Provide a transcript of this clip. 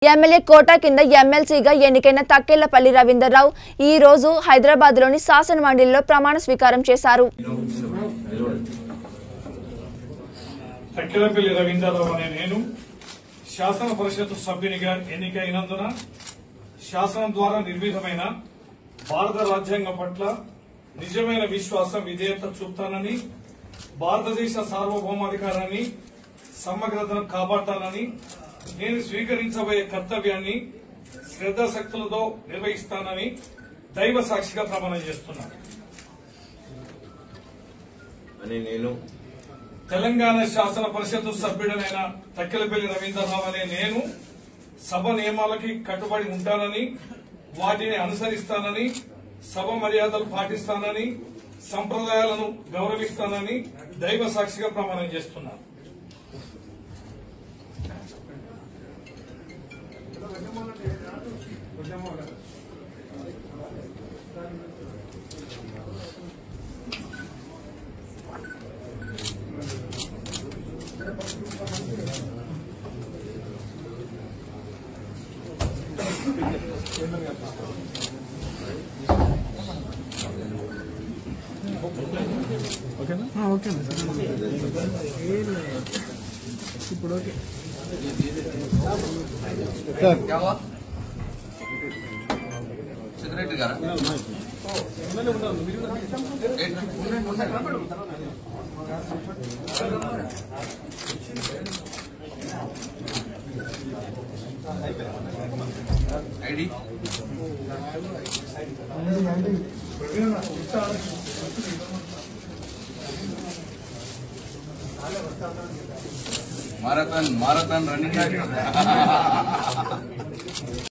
MLA quota కింద ఎమ్మెల్సీగా ఎన్నికైన తక్కెళ్లపల్లి రవీందర్రావు ఈ రోజు హైదరాబాద్లోని శాసన మండలిలో ప్రమాణ స్వీకారం చేశారు తక్కెలపల్లి రవీంద్రరావు అనే నేను శాసన పరిషత్ సభ్యునిగా ఎన్నికైనందున శాసనం ద్వారా నిర్మితమైన భారత రాజ్యాంగం పట్ల నిజమైన విశ్వాసం విధేయత చూపుతానని భారతదేశ సార్వభౌమాధికారాన్ని సమగ్రతను కాపాడతానని నేను స్వీకరించబోయే కర్తవ్యాన్ని శ్రద్ధాశక్తులతో నిర్వహిస్తానని దైవ సాక్షిగా ప్రమాణం చేస్తున్నాను అని నేను తెలంగాణ శాసన పరిషత్ సభ్యుడనైన తక్కెలపల్లి రవీంద్రరావు అనే నేను సభ నియమాలకి కట్టుబడి ఉంటానని వాటిని అనుసరిస్తానని సభ మర్యాదలు పాటిస్తానని సంప్రదాయాలను గౌరవిస్తానని దైవ సాక్షిగా ప్రమాణం చేస్తున్నాను సెక్రటరీ గారా ఐడి మారథాన్ మారథాన్ రన్నింగ్